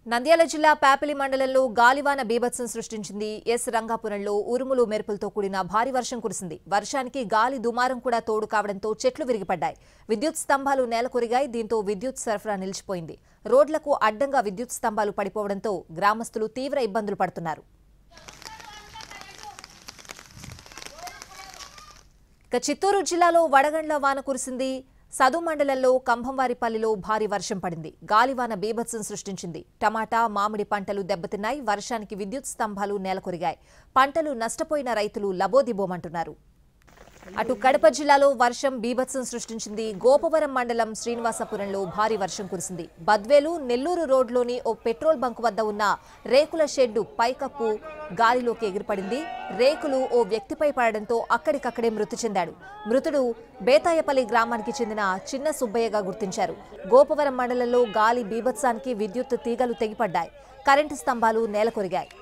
నంద్యాల జిల్లా పేపలి మండలంలో గాలివాన బీభత్సం సృష్టించింది ఎస్ రంగాపురంలో ఉరుములు మెరుపులతో కూడిన భారీ వర్షం కురిసింది వర్షానికి గాలి దుమారం కూడా తోడు కావడంతో చెట్లు విరిగిపడ్డాయి విద్యుత్ స్తంభాలు నేలకొరిగాయి దీంతో విద్యుత్ సరఫరా నిలిచిపోయింది రోడ్లకు అడ్డంగా విద్యుత్ స్తంభాలు పడిపోవడంతో గ్రామస్తులు తీవ్ర ఇబ్బందులు పడుతున్నారు ఇక చిత్తూరు జిల్లాలో వడగండ్ల వాన కురిసింది సదు మండలంలో కంభంవారిపల్లిలో భారీ వర్షం పడింది గాలివాన బీభత్సం సృష్టించింది టమాటా మామిడి పంటలు దెబ్బతిన్నాయి వర్షానికి విద్యుత్ స్తంభాలు నేలకొరిగాయి పంటలు నష్టపోయిన రైతులు లబోదిబోమంటున్నారు అటు కడప జిల్లాలో వర్షం బీభత్సం సృష్టించింది గోపవరం మండలం శ్రీనివాసపురంలో భారీ వర్షం కురిసింది బద్వేలు నెల్లూరు రోడ్లోని ఓ పెట్రోల్ బంక్ వద్ద ఉన్న రేకుల షెడ్డు పైకప్పు గాలిలోకి ఎగిరిపడింది రేకులు ఓ వ్యక్తిపై పడడంతో అక్కడికక్కడే మృతి చెందాడు మృతుడు బేతాయపల్లి గ్రామానికి చెందిన చిన్న సుబ్బయ్యగా గుర్తించారు గోపవరం మండలంలో గాలి బీభత్సానికి విద్యుత్ తీగలు తెగిపడ్డాయి కరెంటు స్తంభాలు నేలకొరిగాయి